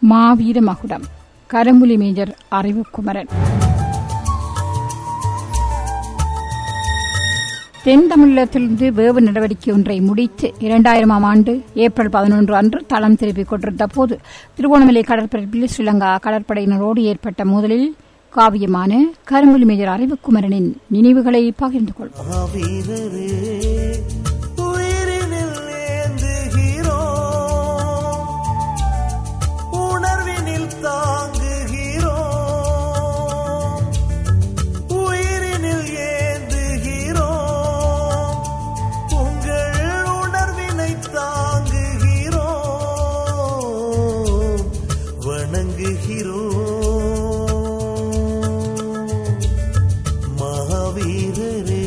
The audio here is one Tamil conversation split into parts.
மாவீர மகுடம் கரம்புலி மேஜர் அறிவுக்குமரன் தென் தமிழகத்திலிருந்து வேவு நடவடிக்கை ஒன்றை முடித்து இரண்டாயிரமாம் ஆண்டு ஏப்ரல் பதினொன்று அன்று தளம் திருப்பிக் கொண்டிருந்த போது திருவோணமலை கடற்பரப்பில் ஸ்ரீலங்கா கடற்படையினரோடு ஏற்பட்ட மோதலில் காவியமான கரும்புலி மேஜர் அறிவுக்குமரனின் நினைவுகளை பகிர்ந்து கொள்வோம் மாவீரரே உயிரினில் ஏந்துகிறோம் உணர்வினில் தாங்குகிறோம் உயிரினில் ஏந்துகிறோம் உங்கள் உணர்வினை தாங்குகிறோம் வணங்குகிறோம் மகாவீரரே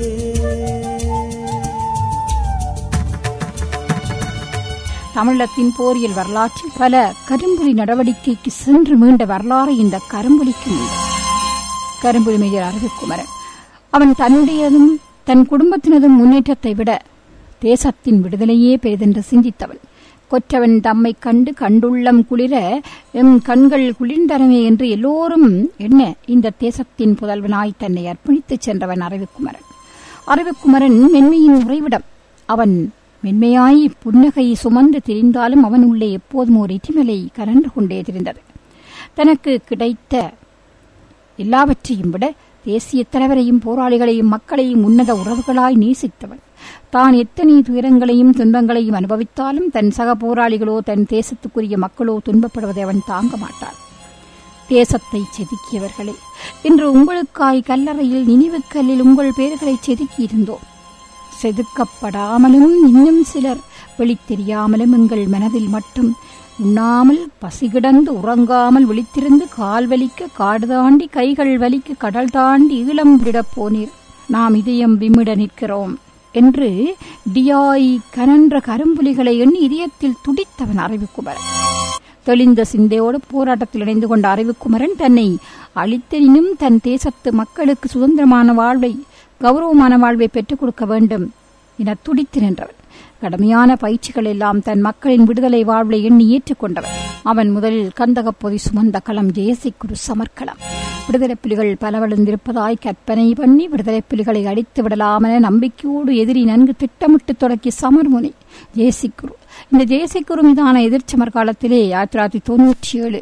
தமிழகத்தின் போரியல் வரலாற்றில் பல கரும்புலி நடவடிக்கைக்கு சென்று மீண்ட வரலாறு இந்த கரும்புலிக்கு உண்டு கரும்புலி மேஜர் அறிவுக்குமரன் அவன் தன்னுடையதும் தன் குடும்பத்தினதும் முன்னேற்றத்தை விட தேசத்தின் விடுதலையே பெரிதென்று சிந்தித்தவன் கொற்றவன் தம்மை கண்டு கண்டுள்ளம் குளிர எம் கண்கள் குளிர்ந்தனவே என்று எல்லோரும் என்ன இந்த தேசத்தின் புதல்வனாய் தன்னை அர்ப்பணித்துச் சென்றவன் அறிவுக்குமரன் அறிவுக்குமரன் மென்மையின் உறைவிடம் அவன் மென்மையாய் புன்னகை சுமந்து திரிந்தாலும் அவன் உள்ளே எப்போதும் ஒரு இடிமலை கரண்டு கொண்டே திரிந்தது தனக்கு கிடைத்த எல்லாவற்றையும் விட தேசிய தலைவரையும் போராளிகளையும் மக்களையும் உன்னத உறவுகளாய் நேசித்தவன் தான் எத்தனை துயரங்களையும் துன்பங்களையும் அனுபவித்தாலும் தன் சக போராளிகளோ தன் தேசத்துக்குரிய மக்களோ துன்பப்படுவதை அவன் தாங்க மாட்டான் தேசத்தை செதுக்கியவர்களே இன்று உங்களுக்காய் கல்லறையில் நினைவுக்கல்லில் உங்கள் பெயர்களை செதுக்கியிருந்தோம் செதுக்கப்படாமலும் இன்னும் சிலர் வெளித்தெரியாமலும் எங்கள் மனதில் மட்டும் உண்ணாமல் பசிகிடந்து உறங்காமல் விழித்திருந்து கால் வலிக்க காடு தாண்டி கைகள் வலிக்க கடல் தாண்டி ஈழம் விடப் போனீர் நாம் இதயம் விம்மிட நிற்கிறோம் என்று டியாய் கனன்ற கரும்புலிகளை எண்ணி இதயத்தில் துடித்தவன் அறிவுக்குமரன் தெளிந்த சிந்தையோடு போராட்டத்தில் இணைந்து கொண்ட அறிவுக்குமரன் தன்னை அழித்தெனினும் தன் தேசத்து மக்களுக்கு சுதந்திரமான வாழ்வை கௌரவமான வாழ்வை பெற்றுக் கொடுக்க வேண்டும் என துடித்து நின்றவன் கடுமையான பயிற்சிகள் எல்லாம் தன் மக்களின் விடுதலை வாழ்வை எண்ணி ஏற்றுக்கொண்டவன் அவன் முதலில் கந்தகப் பொதி சுமந்த களம் ஜெயசிக்குரு சமர்க்களம் விடுதலை புலிகள் பலவழுந்திருப்பதாய் கற்பனை பண்ணி விடுதலை புலிகளை அடித்து விடலாமென நம்பிக்கையோடு எதிரி நன்கு திட்டமிட்டு தொடக்கிய சமர்முனை ஜெயசிக்குரு இந்த ஜெயசிக்குரு மீதான எதிர்ச்சமர் காலத்திலே ஆயிரத்தி தொள்ளாயிரத்தி தொன்னூற்றி ஏழு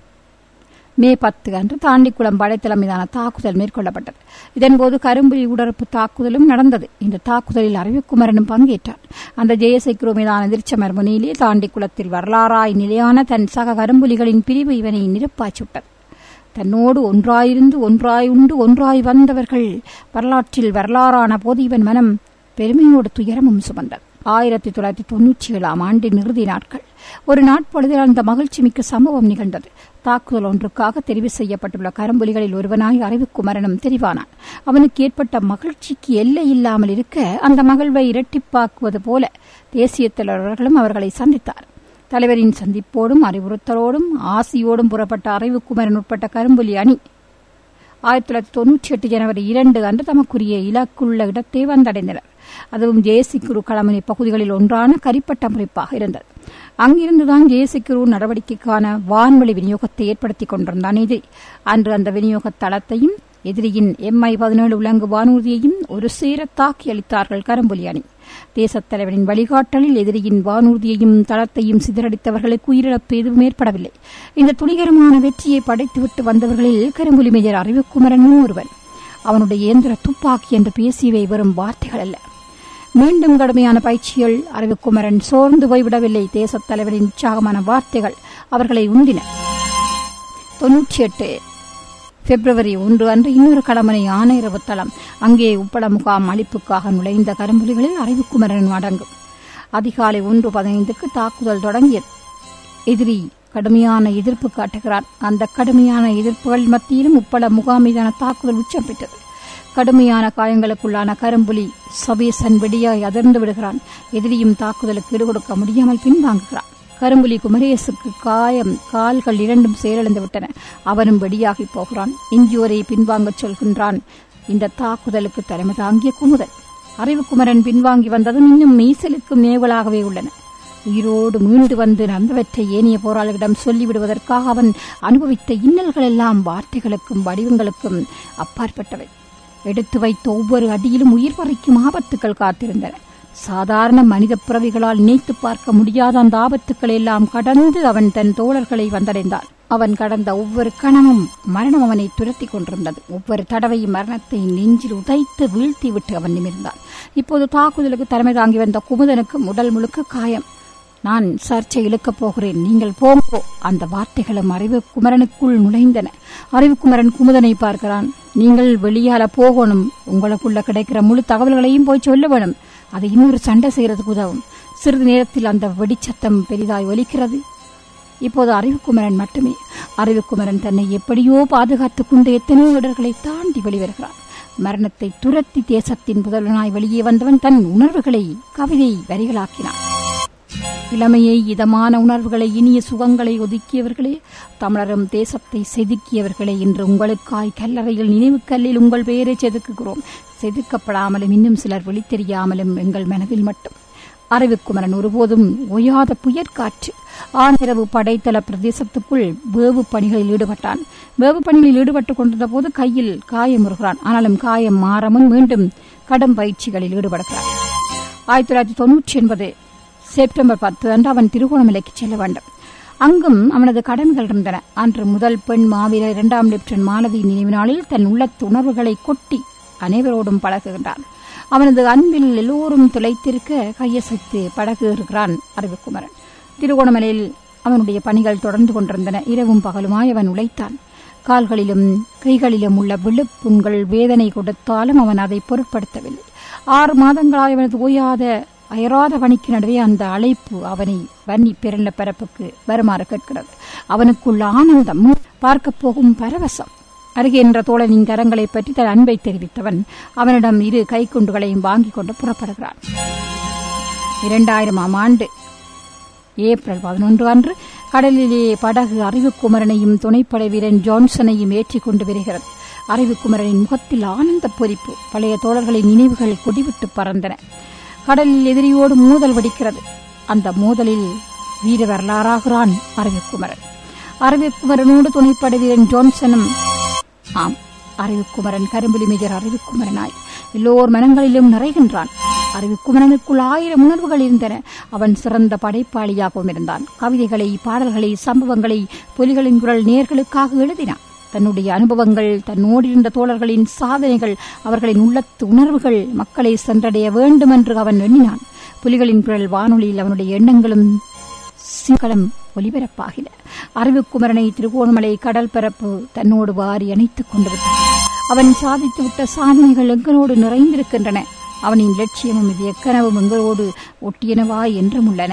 மே பத்து அன்று தாண்டிக்குளம் படைத்தளம் மீதான தாக்குதல் மேற்கொள்ளப்பட்டது இதன்போது கரும்புலி உடற்பு தாக்குதலும் நடந்தது இந்த தாக்குதலில் அறிவுக்குமரனும் பங்கேற்றார் அந்த ஜெயசைக்குரு மீதான எதிர்ச்சமர் முனையிலே தாண்டிக்குளத்தில் வரலாறாய் நிலையான தன் சக கரும்புலிகளின் பிரிவு இவனை நிரப்பாய் சுட்டது தன்னோடு ஒன்றாயிருந்து ஒன்றாய் உண்டு ஒன்றாய் வந்தவர்கள் வரலாற்றில் வரலாறான போது இவன் மனம் பெருமையோடு துயரமும் சுமந்தது ஆயிரத்தி தொள்ளாயிரத்தி தொன்னூற்றி ஏழாம் ஆண்டின் இறுதி நாட்கள் ஒரு நாட்பொழுதில் அந்த மகிழ்ச்சி மிக்க சம்பவம் நிகழ்ந்தது தாக்குதல் ஒன்றுக்காக தெரிவு செய்யப்பட்டுள்ள கரும்புலிகளில் ஒருவனாய் அறிவுக்குமரனும் தெரிவானான் அவனுக்கு ஏற்பட்ட மகிழ்ச்சிக்கு எல்லை இல்லாமல் இருக்க அந்த மகிழ்வை இரட்டிப்பாக்குவது போல தேசிய தலைவர்களும் அவர்களை சந்தித்தார் தலைவரின் சந்திப்போடும் அறிவுறுத்தலோடும் ஆசியோடும் புறப்பட்ட அறிவுக்குமரன் உட்பட்ட கரும்புலி அணி ஆயிரத்தி தொள்ளாயிரத்தி தொன்னூற்றி எட்டு ஜனவரி இரண்டு அன்று தமக்குரிய இலக்குள்ள இடத்தை வந்தடைந்தனர் அதுவும் ஜெயசிக்குரு களமணி பகுதிகளில் ஒன்றான கரிப்பட்ட முறைப்பாக இருந்தது அங்கிருந்துதான் ஜெயசிக்குரு நடவடிக்கைக்கான வான்வழி விநியோகத்தை ஏற்படுத்திக் கொண்டிருந்தான் எதிரி அன்று அந்த விநியோக தளத்தையும் எதிரியின் எம்ஐ பதினேழு உலங்கு வானூர்தியையும் ஒரு சேர தாக்கி அளித்தார்கள் கரும்புலி அணி தேசத் தலைவரின் வழிகாட்டலில் எதிரியின் வானூர்தியையும் தளத்தையும் சிதறடித்தவர்களுக்கு உயிரிழப்பு எதுவும் ஏற்படவில்லை இந்த துணிகரமான வெற்றியை படைத்துவிட்டு வந்தவர்களில் கரும்புலி மேஜர் அறிவுக்குமரனும் ஒருவன் அவனுடைய இயந்திர துப்பாக்கி என்று பேசியவை வெறும் வார்த்தைகள் அல்ல மீண்டும் கடுமையான பயிற்சிகள் அறிவுக்குமரன் சோர்ந்து போய்விடவில்லை தேசத் தலைவரின் உற்சாகமான வார்த்தைகள் அவர்களை உந்தின தொன்னூற்றி எட்டு பிப்ரவரி ஒன்று அன்று இன்னொரு கடமனை ஆணையரவு தளம் அங்கே உப்பள முகாம் அளிப்புக்காக நுழைந்த கரும்புலிகளில் அறிவுக்குமரன் அடங்கும் அதிகாலை ஒன்று பதினைந்துக்கு தாக்குதல் தொடங்கியது எதிரி கடுமையான எதிர்ப்பு காட்டுகிறான் அந்த கடுமையான எதிர்ப்புகள் மத்தியிலும் உப்பள முகாம் மீதான தாக்குதல் உச்சம் பெற்றது கடுமையான காயங்களுக்குள்ளான கரும்புலி சபீசன் வெடியாய் அதிர்ந்து விடுகிறான் எதிரியும் தாக்குதலுக்கு ஈடுகொடுக்க முடியாமல் பின்வாங்குகிறான் கரும்புலி குமரேசுக்கு காயம் கால்கள் இரண்டும் செயலிழந்து விட்டன அவனும் வெடியாகி போகிறான் இஞ்சியோரை பின்வாங்கச் சொல்கின்றான் இந்த தாக்குதலுக்கு தலைமை தாங்கிய குமுதல் அறிவுக்குமரன் பின்வாங்கி வந்ததும் இன்னும் மீசலுக்கும் நேவலாகவே உள்ளன உயிரோடு மீண்டு வந்து நடந்தவற்றை ஏனைய போராளிகளிடம் சொல்லிவிடுவதற்காக அவன் அனுபவித்த இன்னல்கள் எல்லாம் வார்த்தைகளுக்கும் வடிவங்களுக்கும் அப்பாற்பட்டவை எடுத்து வைத்த ஒவ்வொரு அடியிலும் உயிர் பறிக்கும் ஆபத்துக்கள் காத்திருந்தன சாதாரண மனித பிறவிகளால் நினைத்து பார்க்க முடியாத அந்த ஆபத்துக்களை எல்லாம் கடந்து அவன் தன் தோழர்களை வந்தடைந்தான் அவன் கடந்த ஒவ்வொரு கணமும் மரணம் அவனை துரத்தி கொண்டிருந்தது ஒவ்வொரு தடவையும் மரணத்தை நெஞ்சில் உதைத்து வீழ்த்தி விட்டு அவன் நிமிர்ந்தான் இப்போது தாக்குதலுக்கு தலைமை தாங்கி வந்த குமுதனுக்கு உடல் முழுக்க காயம் நான் சர்ச்சை இழுக்கப் போகிறேன் நீங்கள் போங்கோ அந்த வார்த்தைகளும் அறிவு குமரனுக்குள் நுழைந்தன அறிவு குமரன் குமுதனை பார்க்கிறான் நீங்கள் வெளியால போகணும் உங்களுக்குள்ள கிடைக்கிற முழு தகவல்களையும் போய் சொல்ல வேணும் அது இன்னொரு சண்டை செய்யறதுக்கு உதவும் சிறிது நேரத்தில் அந்த வெடிச்சத்தம் பெரிதாய் ஒலிக்கிறது இப்போது அறிவுக்குமரன் மட்டுமே அறிவுக்குமரன் தன்னை எப்படியோ பாதுகாத்துக் கொண்டு எத்தனையோ இடர்களை தாண்டி வெளிவருகிறான் மரணத்தை துரத்தி தேசத்தின் புதல்வனாய் வெளியே வந்தவன் தன் உணர்வுகளை கவிதை வரிகளாக்கினான் இளமையை இதமான உணர்வுகளை இனிய சுகங்களை ஒதுக்கியவர்களே தமிழரும் தேசத்தை செதுக்கியவர்களே இன்று உங்களுக்காய் கல்லறையில் நினைவு கல்லில் உங்கள் பெயரை செதுக்குகிறோம் செதுக்கப்படாமலும் இன்னும் சிலர் வெளித்தெரியாமலும் எங்கள் மனதில் மட்டும் அறிவுக்குமரன் ஒருபோதும் ஒய்யாத புயற்காற்று ஆனிரவு படைத்தள பிரதேசத்துக்குள் வேவு பணிகளில் ஈடுபட்டான் வேவு பணிகளில் ஈடுபட்டுக் கொண்டிருந்த போது கையில் காயமுறுகிறான் ஆனாலும் காயம் மாறமுன் மீண்டும் கடும் பயிற்சிகளில் ஈடுபடுகிறான் ஆயிரத்தி தொள்ளாயிரத்தி தொன்னூற்றி ஒன்பது செப்டம்பர் பத்து அன்று அவன் திருகோணமலைக்கு செல்ல வேண்டும் அங்கும் அவனது கடன்கள் இருந்தன அன்று முதல் பெண் மாவீரர் இரண்டாம் லெப்டினன்ட் மாலதி நினைவு நாளில் தன் உள்ளத்து உணர்வுகளை கொட்டி அனைவரோடும் பழகுகின்றான் அவனது அன்பில் எல்லோரும் துளைத்திருக்க கையசைத்து பழகுகிறான் அறிவுக்குமரன் திருகோணமலையில் அவனுடைய பணிகள் தொடர்ந்து கொண்டிருந்தன இரவும் பகலுமாய் அவன் உழைத்தான் கால்களிலும் கைகளிலும் உள்ள விழுப்புண்கள் வேதனை கொடுத்தாலும் அவன் அதை பொருட்படுத்தவில்லை ஆறு மாதங்களாய் அவனது ஓயாத அயராத பணிக்கு நடுவே அந்த அழைப்பு அவனை வன்னி பிறந்த பரப்புக்கு வருமாறு கேட்கிறது அவனுக்குள்ள ஆனந்தம் பார்க்கப் போகும் பரவசம் அருகே என்ற தோழனின் கரங்களை பற்றி தன் அன்பை தெரிவித்தவன் அவனிடம் இரு கைக்குண்டுகளையும் வாங்கிக் கொண்டு புறப்படுகிறான் இரண்டாயிரமாம் ஆண்டு ஏப்ரல் பதினொன்று அன்று கடலிலே படகு அறிவுக்குமரனையும் துணைப்படை வீரன் ஜான்சனையும் ஏற்றிக் கொண்டு வருகிறது அறிவுக்குமரனின் முகத்தில் ஆனந்த பொறிப்பு பழைய தோழர்களின் நினைவுகள் கொடிவிட்டு பறந்தன கடலில் எதிரியோடு மோதல் வெடிக்கிறது அந்த மோதலில் வீர வரலாறாகிறான் அறிவுக்குமரன் அறிவுக்குமரனோடு துணைப்படை வீரன் ஜான்சனும் ஆம் அறிவுக்குமரன் கரும்புலி மேஜர் அறிவுக்குமரனாய் எல்லோர் மனங்களிலும் நிறைகின்றான் அறிவுக்குமரனுக்குள் ஆயிரம் உணர்வுகள் இருந்தன அவன் சிறந்த படைப்பாளியாகவும் இருந்தான் கவிதைகளை பாடல்களை சம்பவங்களை புலிகளின் குரல் நேர்களுக்காக எழுதினான் தன்னுடைய அனுபவங்கள் தன்னோடு இருந்த தோழர்களின் சாதனைகள் அவர்களின் உள்ளத்து உணர்வுகள் மக்களை சென்றடைய வேண்டும் என்று அவன் எண்ணினான் புலிகளின் குரல் வானொலியில் அவனுடைய எண்ணங்களும் சிங்களம் ஒலிபரப்பாகின அறிவுக்குமரனை திருகோணமலை கடல் பரப்பு தன்னோடு வாரி அணைத்துக் கொண்டு விட்டான் அவன் சாதித்துவிட்ட சாதனைகள் எங்களோடு நிறைந்திருக்கின்றன அவனின் லட்சியமும் இது எக்கனவும் எங்களோடு ஒட்டியனவா என்றும் உள்ளன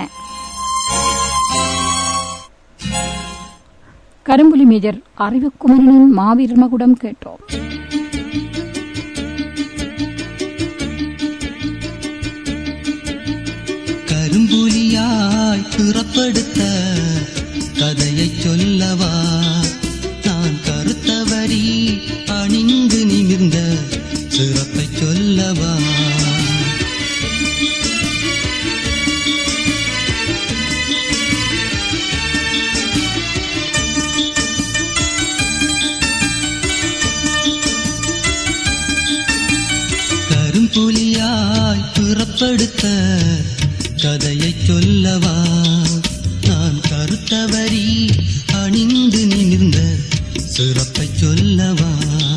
கரும்புலி மேஜர் அறிவுக்குமரனின் மாவீர மகுடம் கேட்டோம் கரும்புலியாய் புறப்படுத்த கதையை சொல்லவா நான் கருத்தவரி அணிந்து நிமிர்ந்த சிறப்பை சொல்லவா கரும்புலியாய் புறப்படுத்த கதையை சொல்லவா நான் கருத்தவரி அணிந்து நிமிர்ந்த சிறப்பை சொல்லவா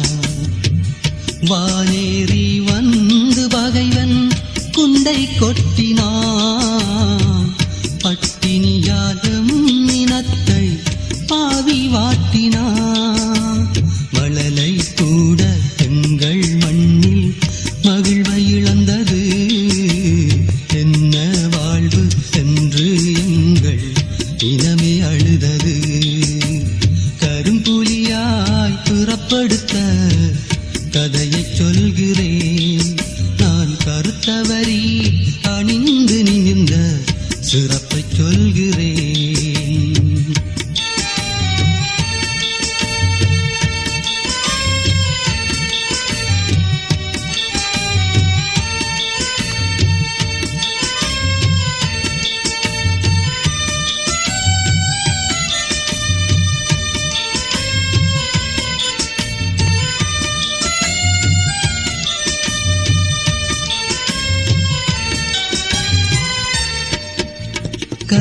வானேறி வந்து பகைவன் குண்டை கொட்டினான் பட்டினியாலும் இனத்தை பாவி வாட்டினான் மழலை கூட எங்கள் மண்ணில் மகிழ்வை இழந்தது என்ன வாழ்வு என்று எங்கள் இனமே அழுதது கரும்புலியாய் புறப்படுத்த கதையை சொல்கிறேன் நான் கருத்தவரி அணிந்து நிமிர்ந்த சிறப்பை சொல்கிறேன்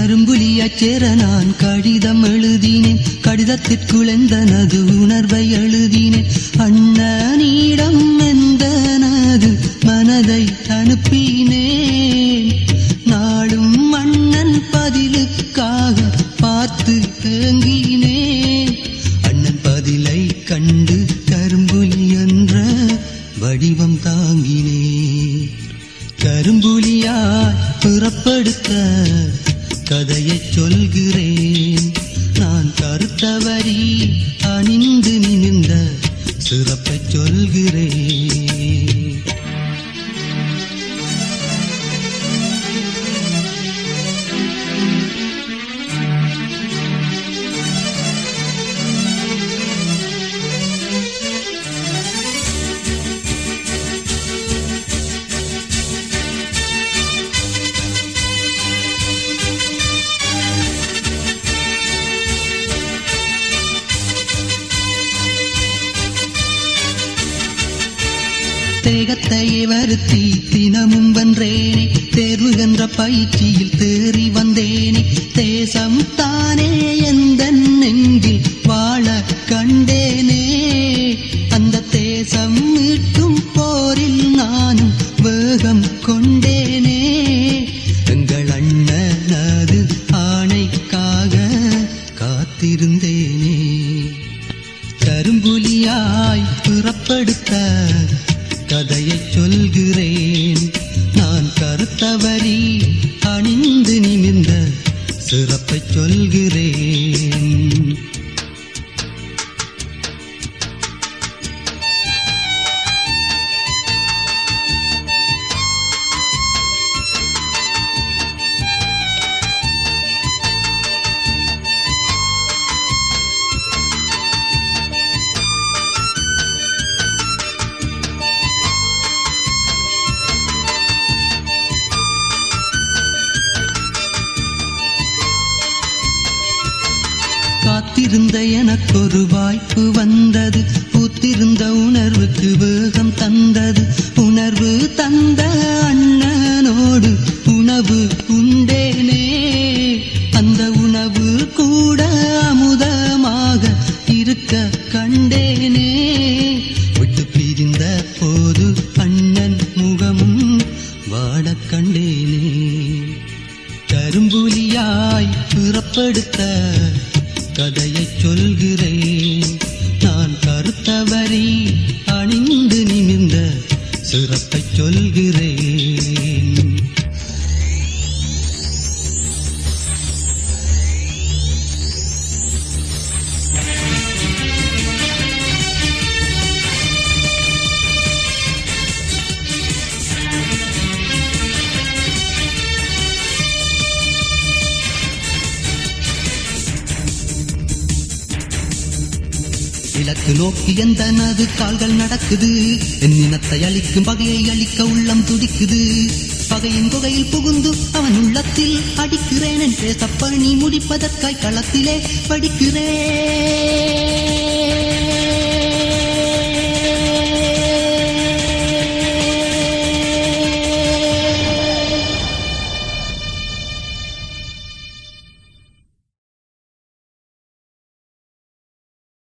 கரும்புலியாச் சேர நான் கடிதம் எழுதினேன் கடிதத்திற்குள் எந்தனது உணர்வை எழுதினேன் அண்ணனிடம் எந்தனது மனதை அனுப்பினேன் நாளும் அண்ணன் பதிலுக்காக பார்த்து ஏங்கினேன் அண்ணன் பதிலை கண்டு கரும்புலி என்ற வடிவம் தாங்கினேன் கரும்புலியாய் புறப்படுத்த கதையைச் சொல்கிறேன் நான் கருத்தவரி அணிந்து நிமிர்ந்த சிறப்பைச் சொல்கிறேன் தேகத்தையே வருத்தி தினமும் வென்றேனே தேர்வு என்ற பயிற்சியில் தேறி வந்தேனே தேசம் தானே எந்த நெஞ்சில் வாழ கண்டேனே அந்த தேசம் மீட்டும் போரில் நானும் வேகம் கொண்டேனே எங்கள் அண்ணனது ஆணைக்காக காத்திருந்தேனே கரும்புலியாய் புறப்படுத்த கதையைச் சொல்கிறேன் நான் கருத்தவரி அணிந்து நிமிர்ந்த சிறப்பைச் சொல்கிறேன் காத்திருந்த எனக்கொரு வாய்ப்பு வந்தது பூத்திருந்த உணர்வுக்கு வேகம் தந்தது உணர்வு தந்த அண்ணனோடு உணவு உண்டேனே அந்த உணவு கூட அமுதமாக இருக்க கண்டேனே விட்டு பிரிந்த போது அண்ணன் முகமும் வாடக் கண்டேனே கரும்புலியாய் புறப்படுத்த கதையைச் சொல்கிறேன் நான் கருத்தவரி அணிந்து நிமிர்ந்த சிறப்பைச் சொல்கிறேன் இலக்கு நோக்கி எந்த நது கால்கள் நடக்குது என் இனத்தை அழிக்கும் பகையை அழிக்க உள்ளம் துடிக்குது பகையின் குகையில் புகுந்து அவன் உள்ளத்தில் அடிக்கிறேன் என் பேசப்பணி முடிப்பதற்காய் களத்திலே படிக்கிறேன்